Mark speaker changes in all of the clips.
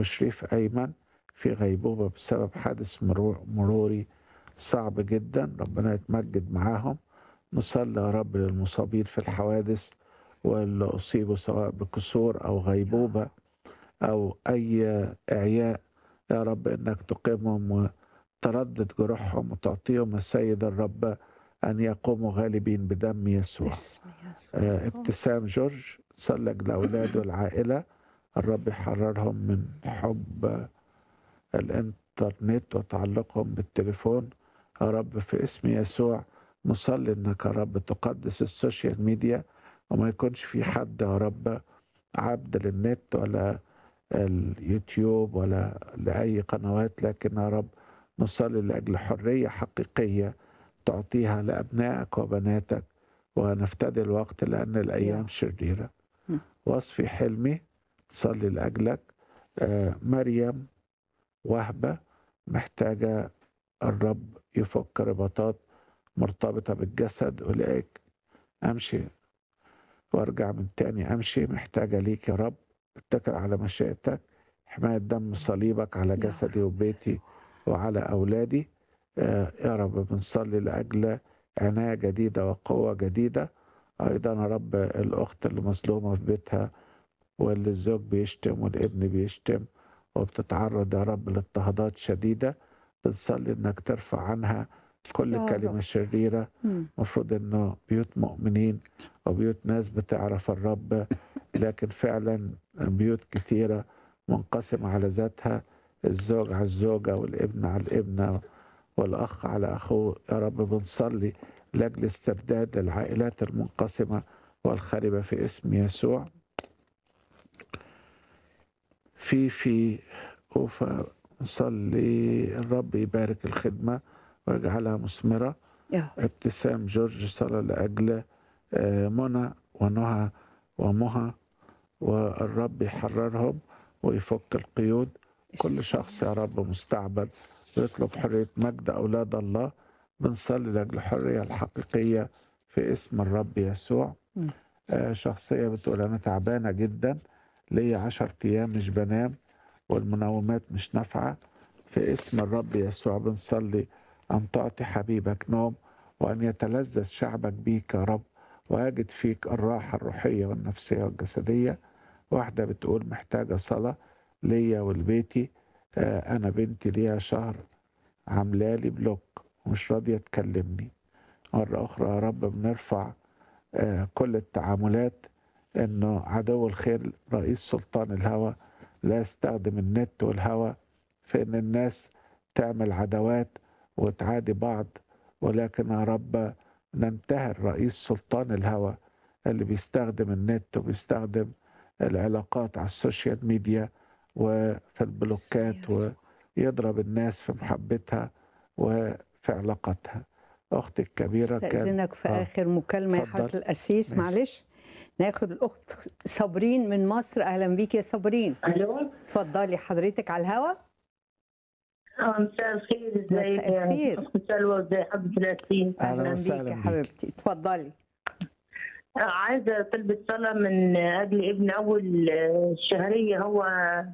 Speaker 1: وشريف أيمن في غيبوبة بسبب حادث مرو- مروري صعب جدا ربنا يتمجد معاهم نصلي يا رب للمصابين في الحوادث واللي أصيبوا سواء بكسور أو غيبوبة أو أي إعياء يا رب إنك تقيمهم وتردد جروحهم وتعطيهم السيد الرب أن يقوموا غالبين بدم يسوع
Speaker 2: باسم يسوع
Speaker 1: آه، ابتسام جورج صلى لأولاده والعائلة الرب يحررهم من حب آه، الإنترنت وتعلقهم بالتليفون يا رب في اسم يسوع نصلي إنك يا رب تقدس السوشيال ميديا وما يكونش في حد يا رب عبد للنت ولا اليوتيوب ولا لأي قنوات لكن يا رب نصلي لأجل حرية حقيقية تعطيها لأبنائك وبناتك ونفتدي الوقت لأن الأيام شريرة
Speaker 2: م.
Speaker 1: وصفي حلمي تصلي لأجلك آه، مريم وهبة محتاجة الرب يفك رباطات مرتبطة بالجسد أولئك أمشي وارجع من تاني أمشي محتاجة ليك يا رب اتكل على مشيئتك حماية دم صليبك على
Speaker 2: يا
Speaker 1: جسدي
Speaker 2: رب
Speaker 1: وبيتي وعلى أولادي آه، يا رب بنصلي لأجل عناية جديدة وقوة جديدة أيضا يا رب الأخت اللي مظلومة في بيتها واللي الزوج بيشتم والابن بيشتم وبتتعرض يا رب لاضطهادات شديدة بنصلي إنك ترفع عنها كل
Speaker 2: يا
Speaker 1: كلمة
Speaker 2: رب.
Speaker 1: شريرة
Speaker 2: مم.
Speaker 1: المفروض إنه بيوت مؤمنين وبيوت ناس بتعرف الرب لكن فعلا بيوت كثيرة منقسمة على ذاتها الزوج على الزوجة والابن على الابنة والأخ على أخوه يا رب بنصلي لأجل استرداد العائلات المنقسمة والخاربة في اسم يسوع في في أوفا نصلي الرب يبارك الخدمة ويجعلها مثمرة
Speaker 2: يا
Speaker 1: ابتسام جورج صلى لأجل آه، منى ونهى ومها والرب يحررهم ويفك القيود كل
Speaker 2: باسم
Speaker 1: شخص يا
Speaker 2: يسوع.
Speaker 1: رب مستعبد ويطلب حرية مجد أولاد الله بنصلي لأجل الحرية الحقيقية في اسم الرب يسوع
Speaker 2: مم.
Speaker 1: آه، شخصية بتقول أنا تعبانة جدا ليا عشر أيام مش بنام والمنومات مش نافعة في اسم الرب يسوع بنصلي أن تعطي حبيبك نوم وأن يتلذذ شعبك بيك يا رب ويجد فيك الراحة الروحية والنفسية والجسدية واحدة بتقول محتاجة صلاة ليا ولبيتي آه، أنا بنتي ليها شهر عاملالي بلوك ومش راضية تكلمني مرة أخرى يا رب بنرفع آه، كل التعاملات انه عدو الخير رئيس سلطان الهوى لا يستخدم النت والهوى في ان الناس تعمل عداوات وتعادي بعض ولكن يا رب ننتهر رئيس سلطان الهوى اللي بيستخدم النت وبيستخدم العلاقات على السوشيال ميديا وفي البلوكات
Speaker 2: يسوع.
Speaker 1: ويضرب الناس في محبتها وفي علاقتها أختي الكبيرة كانت
Speaker 2: استأذنك في
Speaker 1: آه.
Speaker 2: آخر مكالمة يا
Speaker 1: اتفضل.
Speaker 2: حضرة القسيس
Speaker 1: ماشي.
Speaker 2: معلش ناخد الأخت صابرين من مصر أهلا بيك يا صابرين
Speaker 3: الو
Speaker 2: اتفضلي حضرتك على الهوا
Speaker 3: آه، مساء الخير ازيك
Speaker 2: مساء
Speaker 3: يا
Speaker 2: الخير.
Speaker 3: اخت سلوى ازي حضرتك الياسين
Speaker 1: أهلا
Speaker 2: أهلا
Speaker 1: وسهلا
Speaker 2: بيك يا
Speaker 1: بيك.
Speaker 2: حبيبتي اتفضلي
Speaker 3: آه، عايزه طلبة صلاة من اجل ابن اول آه، شهرية هو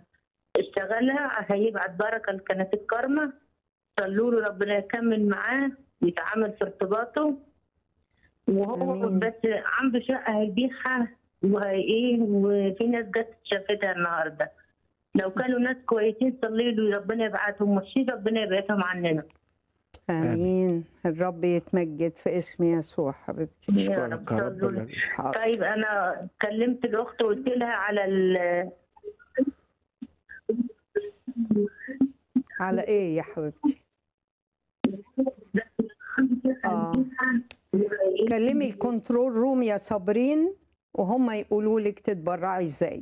Speaker 3: اشتغلها هيبعت بركة لكنة الكرمة صلوا له ربنا يكمل معاه ويتعامل في ارتباطه وهو
Speaker 2: آمين.
Speaker 3: بس عنده شقة هيبيعها وهي ايه وفي ناس جت شافتها النهارده لو كانوا ناس كويسين صلي له ربنا يبعتهم مش ربنا يبعتهم عننا
Speaker 2: آمين الرب يتمجد في اسم يسوع حبيبتي
Speaker 3: يا رب
Speaker 1: أشكرك يا رب
Speaker 3: صلوا له.
Speaker 1: لك.
Speaker 2: حاضر.
Speaker 3: طيب انا كلمت الاخت وقلت لها على ال
Speaker 2: على إيه يا حبيبتي آه. كلمي الكنترول روم يا صابرين وهم يقولوا لك تتبرعي ازاي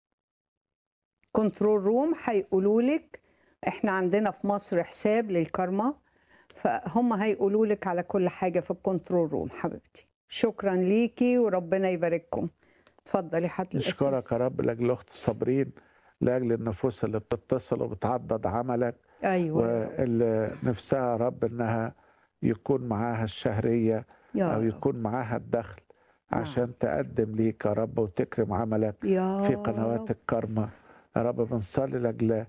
Speaker 2: كنترول روم هيقولوا لك احنا عندنا في مصر حساب للكرمة فهم هيقولوا لك على كل حاجة في الكنترول روم حبيبتي شكرا ليكي وربنا يبارككم اتفضلي حد
Speaker 1: نشكرك يا رب لاجل الاخت الصابرين لاجل النفوس اللي بتتصل وبتعضد عملك
Speaker 2: ايوه يا رب.
Speaker 1: واللي نفسها يا رب انها يكون معاها الشهريه
Speaker 2: يا
Speaker 1: او
Speaker 2: رب.
Speaker 1: يكون معاها الدخل
Speaker 2: نعم.
Speaker 1: عشان تقدم ليك يا رب وتكرم عملك
Speaker 2: يا
Speaker 1: في قنوات
Speaker 2: رب.
Speaker 1: الكرمة يا رب بنصلي لاجل